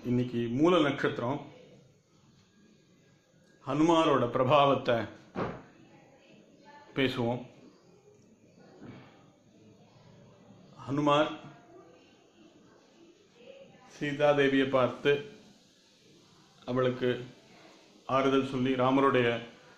இன்னைக்கு மூல நட்சத்திரம் ஹனுமாரோட பிரபாவத்தை பேசுவோம் ஹனுமார் சீதாதேவியை பார்த்து அவளுக்கு ஆறுதல் சொல்லி ராமருடைய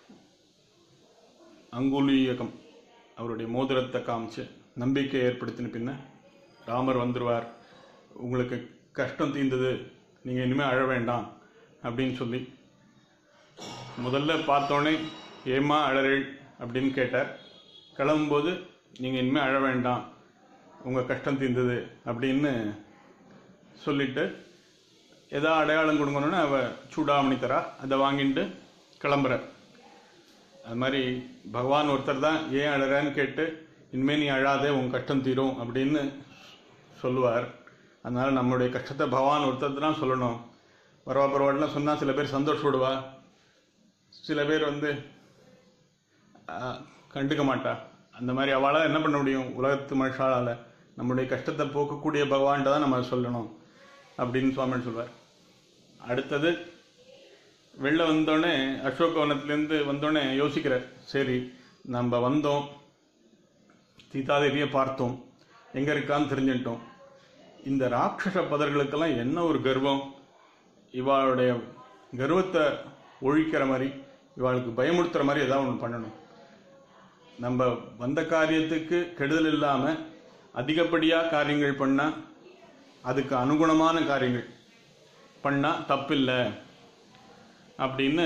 அங்குலீயகம் அவருடைய மோதிரத்தை காமிச்சு நம்பிக்கை ஏற்படுத்தின பின்ன ராமர் வந்துடுவார் உங்களுக்கு கஷ்டம் தீர்ந்தது நீங்கள் இனிமேல் அழ வேண்டாம் அப்படின்னு சொல்லி முதல்ல பார்த்தோன்னே ஏம்மா அழறேள் அப்படின்னு கேட்டார் கிளம்பும்போது நீங்கள் இனிமேல் அழ வேண்டாம் உங்கள் கஷ்டம் தீர்ந்தது அப்படின்னு சொல்லிட்டு ஏதோ அடையாளம் கொடுக்கணுன்னு அவ சூடாமணி தரா அதை வாங்கிட்டு கிளம்புற அது மாதிரி பகவான் ஒருத்தர் தான் ஏன் அழறான்னு கேட்டு இனிமேல் நீ அழாதே உன் கஷ்டம் தீரும் அப்படின்னு சொல்லுவார் அதனால் நம்மளுடைய கஷ்டத்தை பகவான் ஒருத்தர் தான் சொல்லணும் பரவா பரவாயில்லாம் சொன்னால் சில பேர் சந்தோஷப்படுவா சில பேர் வந்து ஆஹ், கண்டுக்க மாட்டா அந்த மாதிரி அவளால் என்ன பண்ண முடியும் உலகத்து மனுஷாலால் நம்முடைய கஷ்டத்தை போக்கக்கூடிய பகவான்கிட்ட தான் நம்ம சொல்லணும் அப்படின்னு சுவாமி சொல்வார் அடுத்தது வெளில வந்தோடனே அசோகவனத்துலேருந்து வந்தோடனே யோசிக்கிறார் சரி நம்ம வந்தோம் சீதாதேவியை பார்த்தோம் எங்கே இருக்கான்னு தெரிஞ்சுட்டோம் இந்த ராட்சச பதர்களுக்கெல்லாம் என்ன ஒரு கர்வம் இவாளுடைய கர்வத்தை ஒழிக்கிற மாதிரி இவாளுக்கு பயமுறுத்துற மாதிரி ஏதாவது ஒன்று பண்ணணும் நம்ம வந்த காரியத்துக்கு கெடுதல் இல்லாமல் அதிகப்படியாக காரியங்கள் பண்ணால் அதுக்கு அனுகுணமான காரியங்கள் பண்ணால் தப்பில்லை அப்படின்னு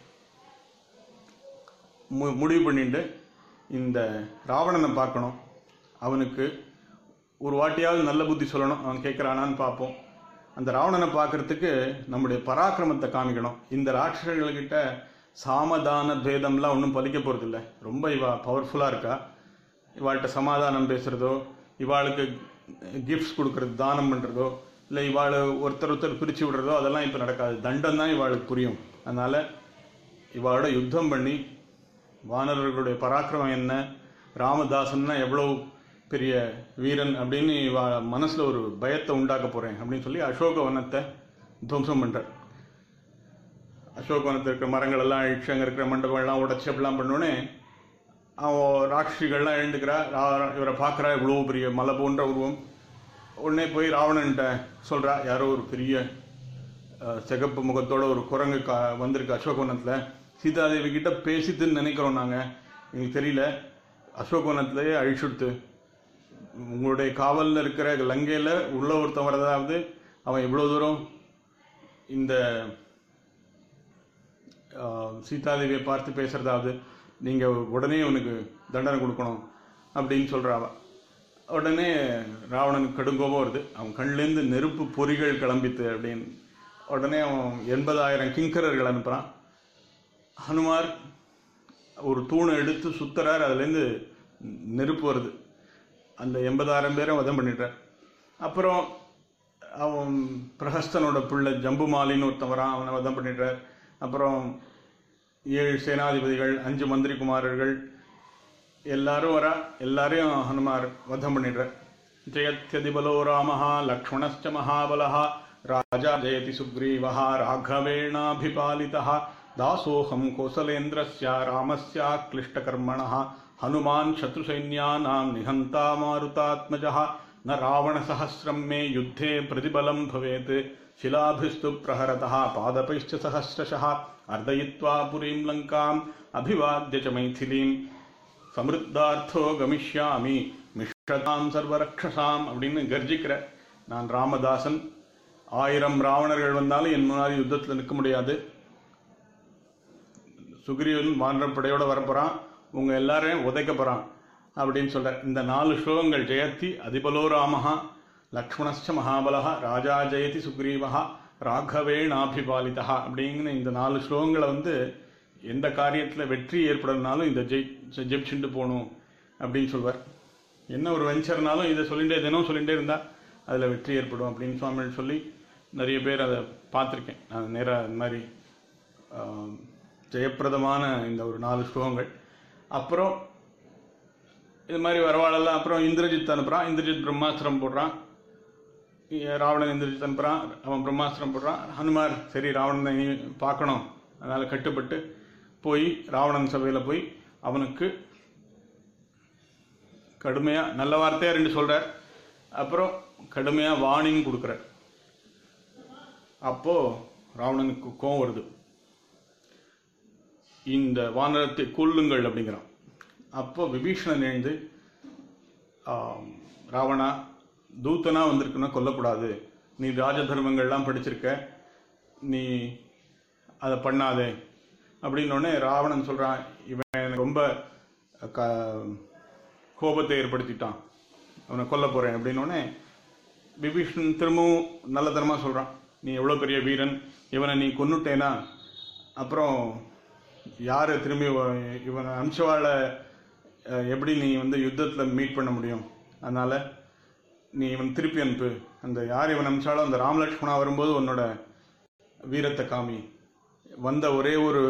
மு முடிவு பண்ணிட்டு இந்த ராவணனை பார்க்கணும் அவனுக்கு ஒரு வாட்டியாவது நல்ல புத்தி சொல்லணும் அவன் கேட்குறானான்னு பார்ப்போம் அந்த ராவணனை பார்க்கறதுக்கு நம்முடைய பராக்கிரமத்தை காமிக்கணும் இந்த ராட்சசர்கள்கிட்ட சாமதான பேதம்லாம் ஒன்றும் பலிக்க போகிறதில்ல ரொம்ப இவா பவர்ஃபுல்லாக இருக்கா இவாள்கிட்ட சமாதானம் பேசுகிறதோ இவாளுக்கு கிஃப்ட்ஸ் கொடுக்கறது தானம் பண்ணுறதோ இல்லை இவாளை ஒருத்தர் ஒருத்தர் பிரித்து விடுறதோ அதெல்லாம் இப்போ நடக்காது தண்டம் தான் இவாளுக்கு புரியும் அதனால் இவாளோட யுத்தம் பண்ணி வானரர்களுடைய பராக்கிரமம் என்ன ராமதாசன்னா எவ்வளோ பெரிய வீரன் அப்படின்னு இவ மனசில் ஒரு பயத்தை உண்டாக்க போகிறேன் அப்படின்னு சொல்லி அசோகவனத்தை துவம்சம் பண்ணுறார் அசோகவனத்தில் இருக்கிற மரங்கள் எல்லாம் அழிச்சு அங்கே இருக்கிற மண்டபங்கள்லாம் உடச்சி அப்படிலாம் பண்ணோடனே அவன் ராட்சிகள்லாம் எழுந்துக்கிறா ரா- இவரை பார்க்குறா இவ்வளோ பெரிய மலை போன்ற உருவம் உடனே போய் ராவணன்ட்ட சொல்கிறா யாரோ ஒரு பெரிய அஹ், சிகப்பு முகத்தோட ஒரு குரங்கு கா வந்திருக்கு அசோகவனத்தில் சீதாதேவி கிட்ட பேசித்துன்னு நினைக்கிறோம் நாங்கள் எங்களுக்கு தெரியல அசோகவனத்திலேயே அழிச்சுடுத்து உங்களுடைய காவலில் இருக்கிற லங்கையில் உள்ள ஒருத்தன் வரதாவது அவன் இவ்வளோ தூரம் இந்த ஆஹ், சீதாதேவியை பார்த்து பேசுறதாவது நீங்கள் உடனே அவனுக்கு தண்டனை கொடுக்கணும் அப்படின்னு சொல்றா அவ உடனே ராவணனுக்கு கடுங்கோபம் வருது அவன் கண்லேருந்து நெருப்பு பொறிகள் கிளம்பித்து அப்படின்னு உடனே அவன் எண்பதாயிரம் கிங்கரர்கள் அனுப்புகிறான் ஹனுமார் ஒரு தூணை எடுத்து சுத்துறார் அதுலேருந்து நெருப்பு வருது அந்த எண்பதாயிரம் பேரை வதம் பண்ணிட்டார் அப்புறம் அவன் பிரஹஸ்தனோட பிள்ளை ஜம்புமாலின்னு ஒருத்தன் வரான் அவனை வதம் பண்ணிட்டார் அப்புறம் ஏழு சேனாதிபதிகள் அஞ்சு மந்திரி குமாரர்கள் எல்லாரும் வரா எல்லாரையும் ஹனுமார் வதம் பண்ணிடுறார் ஜெயத்யதிபலோ ராமஹா லக்ஷ்மணஸ்ச மகாபலஹா ராஜா ஜெயதி சுக்ரீவஹா ராഘவேணாபிபாலிதः தாசோஹம் கோசலேந்திரஸ்ய ராமஸ்ய क्लिष्टकर्मणः हनुमान् शत्रुसैन्यानां निहन्ता मारुतात्मजः न रावणसहस्रं मे युद्धे प्रतिबलं भवेत् शिलाभिस्तु प्रहरतः पादपैश्च सहस्रशः अर्दयित्वा पुरीं लङ्काम् अभिवाद्य च मैथिलीम् சமிருத்தார்த்தோ கமிஷ்யாமி மிஷ்ரதாம் சர்வரக்ஷசாம் அப்படின்னு கர்ஜிக்கிற நான் ராமதாசன் ஆயிரம் ராவணர்கள் வந்தாலும் என் முன்னாடி யுத்தத்தில் நிற்க முடியாது சுக்ரீவன் வானரப்படையோட வரப்போறான் உங்க எல்லாரையும் உதைக்க போறான் அப்படின்னு சொல்ற இந்த நாலு ஸ்லோகங்கள் ஜெயத்தி அதிபலோ ராமஹா லக்ஷ்மணஸ்ச மகாபலஹா ராஜா ஜெயதி சுக்ரீவஹா ராகவேணாபிபாலிதா அப்படிங்கிற இந்த நாலு ஸ்லோகங்களை வந்து எந்த காரியத்தில் வெற்றி ஏற்படணும்னாலும் இந்த ஜெய் ஜெயிச்சுட்டு போகணும் அப்படின்னு சொல்வார் என்ன ஒரு வெஞ்சர்னாலும் இதை சொல்லிட்டே தினம் சொல்லிகிட்டே இருந்தால் அதில் வெற்றி ஏற்படும் அப்படின்னு சுவாமி சொல்லி நிறைய பேர் அதை பார்த்துருக்கேன் நான் நேராக இந்த மாதிரி ஆஹ், ஜெயப்பிரதமான இந்த ஒரு நாலு ஸ்லோகங்கள் அப்புறம் இது மாதிரி வரவாளெல்லாம் அப்புறம் இந்திரஜித் அனுப்புகிறான் இந்திரஜித் பிரம்மாஸ்திரம் போடுறான் இ- ராவணன் எந்திரிச்சு அனுப்புறான் அவன் பிரம்மாஸ்திரம் போடுறான் ஹனுமார் சரி ராவணனை நீ பார்க்கணும் அதனால் கட்டுப்பட்டு போய் ராவணன் சபையில் போய் அவனுக்கு கடுமையாக நல்ல வார்த்தையாக ரெண்டு சொல்கிறார் அப்புறம் கடுமையாக வார்னிங் கொடுக்குறார் அப்போது ராவணனுக்கு கோவம் வருது இந்த வானரத்தை கொல்லுங்கள் அப்படிங்கிறான் அப்போ விபீஷணன் எழுந்து ஆம், ராவணா தூத்தனா வந்திருக்குன்னா கொல்லக்கூடாது நீ ராஜ தர்மங்கள்லாம் படிச்சிருக்க நீ அதை பண்ணாதே அப்படின்னோடனே ராவணன் சொல்கிறான் இவன் எனக்கு ரொம்ப க கோபத்தை ஏற்படுத்திட்டான் அவனை கொல்ல போகிறேன் அப்படின்னோடனே விபீஷணன் திரும்பவும் நல்லதனமாக சொல்கிறான் நீ எவ்வளோ பெரிய வீரன் இவனை நீ கொன்னுட்டேனா அப்புறம் யாரை திரும்பி வ- இவனை அம்சவாளை அஹ், எப்படி நீ வந்து யுத்தத்தில் மீட் பண்ண முடியும் அதனால் நீ இவன் திருப்பி அனுப்பு அந்த யார் இவன் அம்சாலோ அந்த ராமலட்சுமணா வரும்போது உன்னோட வீரத்தை காமி வந்த ஒரே ஒரு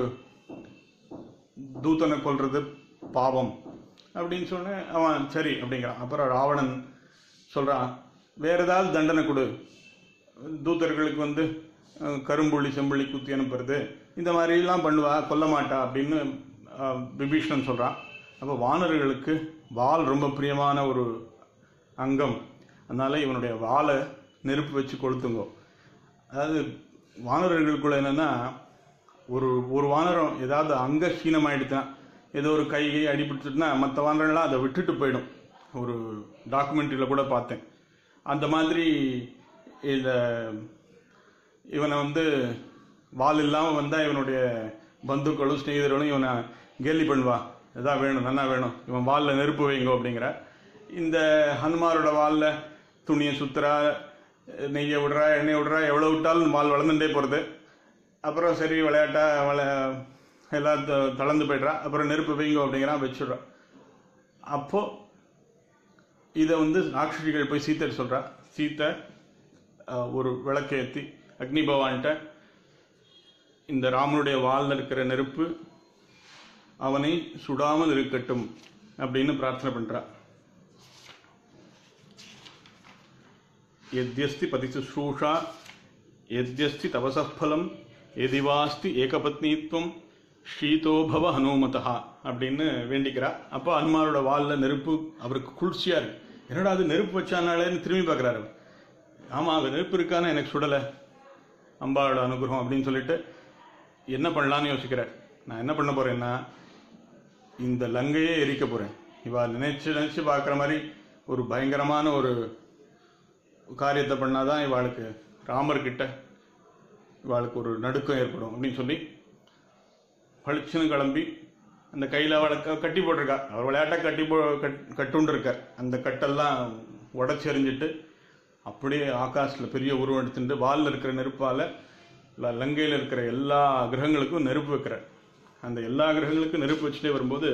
தூதனை கொல்றது பாவம் அப்படின்னு சொன்ன அவன் சரி அப்படிங்கிறான் அப்புறம் ராவணன் சொல்கிறான் வேற ஏதாவது தண்டனை கொடு தூதர்களுக்கு வந்து அஹ், கரும்புள்ளி செம்புள்ளி குத்தி அனுப்புறது இந்த மாதிரிலாம் பண்ணுவா கொல்ல மாட்டா அப்படின்னு அஹ், விபீஷணன் சொல்கிறான் அப்போ வானர்களுக்கு வால் ரொம்ப பிரியமான ஒரு அங்கம் அதனால இவனுடைய வாலை நெருப்பு வச்சு கொளுத்துங்கோ அதாவது வானரர்களுக்குள்ள என்னன்னா ஒரு ஒரு வானரம் ஏதாவது அங்க ஹீனமாயிடுச்சுன்னா ஏதோ ஒரு கை கை அடிபட்டுச்சுன்னா மற்ற வானரங்கள்லாம் அதை விட்டுட்டு போயிடும் ஒரு டாக்குமெண்ட்ரியில் கூட பார்த்தேன் அந்த மாதிரி இத இவனை வந்து வால் இல்லாமல் வந்தால் இவனுடைய பந்துக்களும் ஸ்நேகிதர்களும் இவனை கேலி பண்ணுவா எதா வேணும் நல்லா வேணும் இவன் வாலில் நெருப்பு வைங்கோ அப்படிங்கிற இந்த ஹனுமாரோட வாலில் துணியை சுத்துறா நெய்யை விடுறா எண்ணெய் விடுறா எவ்வளோ விட்டாலும் வால் வளர்ந்துட்டே போகிறது அப்புறம் சரி விளையாட்டா வள எல்லாம் த- தளர்ந்து போய்ட்றா அப்புறம் நெருப்பு வைங்கோ அப்படிங்கிறான் வச்சுடுறா அப்போ இதை வந்து ராட்சசிகள் போய் சீத்தை சொல்றா சீத்தை அஹ், ஒரு விளக்கை ஏற்றி அக்னி பகவான்கிட்ட இந்த ராமனுடைய வாலில் இருக்கிற நெருப்பு அவனை சுடாமல் இருக்கட்டும் அப்படின்னு பிரார்த்தனை பண்றா எத்யஸ்தி பதிசுஸ்ரூஷா எத்யஸ்தி தவசஃபலம் எதிவாஸ்தி ஏகபத்னித்வம் ஷீதோபவ ஹனுமதா அப்படின்னு வேண்டிக்கிறா அப்போ ஹனுமாரோட வாலில் நெருப்பு அவருக்கு குளிர்ச்சியா இருக்கு என்னடா அது நெருப்பு வச்சானாலேன்னு திரும்பி பார்க்குறாரு அவர் ஆமாம் அது நெருப்பு இருக்கான்னு எனக்கு சுடலை அம்பாவோட அனுகிரகம் அப்படின்னு சொல்லிட்டு என்ன பண்ணலான்னு யோசிக்கிறார் நான் என்ன பண்ண போறேன்னா இந்த லங்கையே எரிக்க போறேன் இவா நினைச்சு நினைச்சு பார்க்குற மாதிரி ஒரு பயங்கரமான ஒரு காரியத்தை பண்ணாதான் இவாளுக்கு ராமர்கிட்ட இவாளுக்கு ஒரு நடுக்கம் ஏற்படும் அப்படின்னு சொல்லி பளிச்சுன்னு கிளம்பி அந்த கையில் அவளை க- கட்டி போட்டிருக்கா அவர் விளையாட்டை கட்டி போ கட் கட்டுண்டு இருக்கார் அந்த கட்டெல்லாம் உடச்சி எறிஞ்சிட்டு அப்படியே ஆகாசில் பெரிய உருவம் எடுத்துட்டு வாலில் இருக்கிற நெருப்பால் லங்கையில் இருக்கிற எல்லா கிரகங்களுக்கும் நெருப்பு வைக்கிறார் அந்த எல்லா கிரகங்களுக்கும் நெருப்பு வச்சுட்டே வரும்போது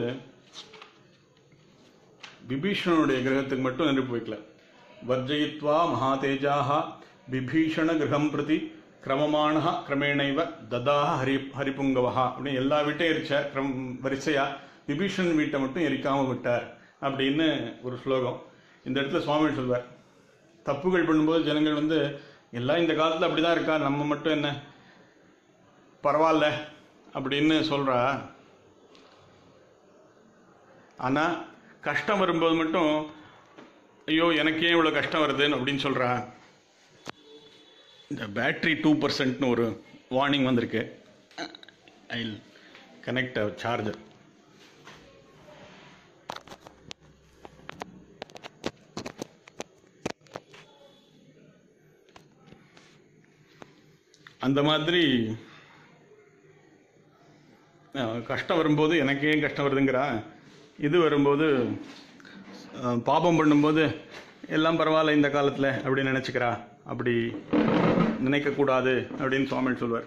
விபீஷணனுடைய கிரகத்துக்கு மட்டும் நெருப்பு வைக்கல வர்ஜயித்வா மகாதேஜாக விபீஷண கிரகம் பிரதி கிரமமானஹ கிரமேணைவ ததாக ஹரி ஹரிபுங்கவஹா அப்படின்னு எல்லா வீட்டையும் எரிச்சார் கிரம் வரிசையா விபீஷணன் வீட்டை மட்டும் எரிக்காம விட்டார் அப்படின்னு ஒரு ஸ்லோகம் இந்த இடத்துல சுவாமி சொல்வார் தப்புகள் பண்ணும்போது ஜனங்கள் வந்து எல்லாம் இந்த காலத்தில் அப்படிதான் இருக்கா நம்ம மட்டும் என்ன பரவாயில்ல அப்படின்னு சொல்றா ஆனா கஷ்டம் வரும்போது மட்டும் ஐயோ எனக்கு ஏன் இவ்வளோ கஷ்டம் வருதுன்னு அப்படின்னு சொல்றா இந்த பேட்டரி டூ பர்சன்ட்னு ஒரு வார்னிங் வந்திருக்கு ஐ கனெக்ட் சார்ஜர் அந்த மாதிரி அஹ், கஷ்டம் வரும்போது எனக்கு ஏன் கஷ்டம் வருதுங்கிறா இது வரும்போது அஹ், பாபம் பண்ணும்போது எல்லாம் பரவாயில்ல இந்த காலத்தில் அப்படின்னு நினச்சிக்கிறா அப்படி நினைக்கக்கூடாது அப்படின்னு சுவாமி சொல்வார்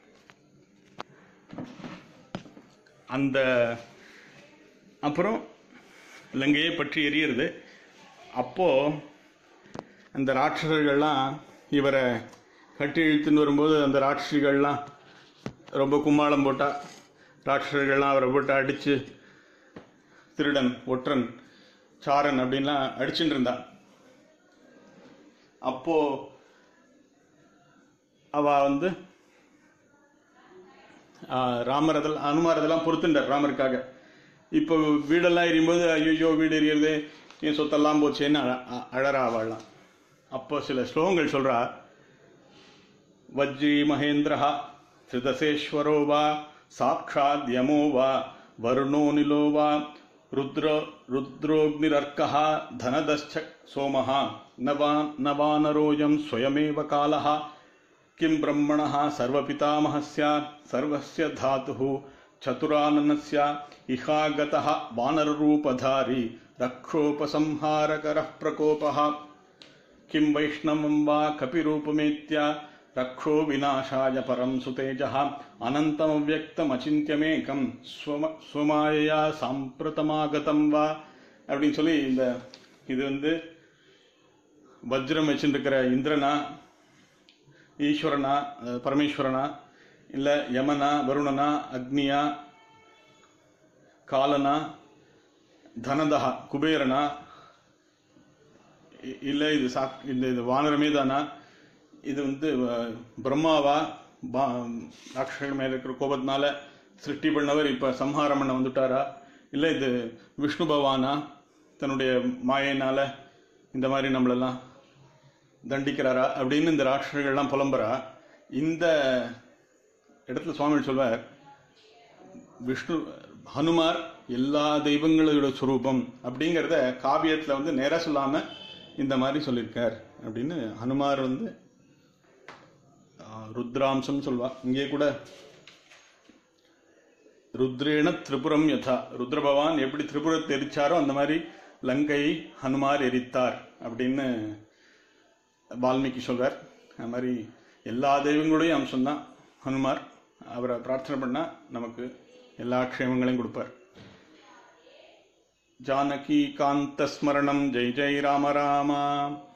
அந்த அப்புறம் லங்கையை பற்றி எரியுறது அப்போ அந்த ராட்சசர்கள்லாம் இவரை கட்டி இழுத்துன்னு வரும்போது அந்த ராட்சசிகள்லாம் ரொம்ப கும்மாளம் போட்டா ராட்சசர்கள்லாம் அவரை போட்டு அடித்து திருடன் ஒற்றன் சாரன் அப்படின்லாம் அடிச்சுட்டு இருந்தா அப்போ அவ வந்து ஆ, ராமர் அதெல்லாம் அனுமார் அதெல்லாம் பொறுத்துண்டார் ராமருக்காக இப்போ வீடெல்லாம் எரியும்போது ஐயோ வீடு எரியுறது என் சொத்தெல்லாம் போச்சேன்னு அழ அ- அழறா அவள்லாம் அப்போ சில ஸ்லோகங்கள் சொல்றா வஜ்ரி மகேந்திரா திருதசேஸ்வரோ வா சாட்சாத் யமோ வா வருணோ நிலோ வா ருத்ர ருத்ரோக்னிரர்க்கः धनदश्च सोमः न वा न वानरोऽयं स्वयमेव कालः किं ब्रह्मणः सर्वपितामहस्य सर्वस्य धातुः चतुराननस्य इहागतः वानररूपधारी रक्षोपसंहारकरः प्रकोपः किं वैष्णवं वा कपिरूपमेत्य रक्षो विनाशाय परं सुतेजः अनन्तमव्यक्तमचिन्त्यमेकं स्वम स्वमायया சாம்பிரதமாகதம் வா அப்படின்னு சொல்லி இந்த இது வந்து வஜ்ரம் வச்சுருக்கிற இந்திரனா ஈஸ்வரனா அஹ் பரமேஸ்வரனா இல்லை யமனா வருணனா அக்னியா காலனா தனதா குபேரனா இ- இல்லை இது சா இந்த இது வானரமே தானா இது வந்து அஹ், பிரம்மாவா பா- ராட்சசர்கள் மேல இருக்கிற கோபத்தினால சிருஷ்டி பண்ணவர் இப்ப சம்ஹாரம் பண்ண வந்துட்டாரா இல்லை இது விஷ்ணு பகவானா தன்னுடைய மாயினால இந்த மாதிரி நம்மளெல்லாம் தண்டிக்கிறாரா அப்படின்னு இந்த ராட்சசர்கள்லாம் புலம்புறா இந்த இடத்துல சுவாமி சொல்வார் விஷ்ணு ஹனுமார் எல்லா தெய்வங்களோட சுரூபம் அப்படிங்கிறத காவியத்தில் வந்து நேரா சொல்லாம இந்த மாதிரி சொல்லியிருக்கார் அப்படின்னு ஹனுமார் வந்து ஆ, ருத்ராம்சம் சொல்வா இங்கே கூட ருத்ரேண திரிபுரம் யதா ருத்ர பகவான் எப்படி திரிபுரத்தை எரிச்சாரோ அந்த மாதிரி லங்கை ஹனுமார் எரித்தார் அப்படின்னு வால்மீகி சொல்வார் அது மாதிரி எல்லா தெய்வங்களுடைய அம்சம்தான் ஹனுமார் அவரை பிரார்த்தனை பண்ணா நமக்கு எல்லா க்ஷேமங்களையும் கொடுப்பார் ஜானகி காந்த ஸ்மரணம் ஜெய் ஜெய் ராம ராமா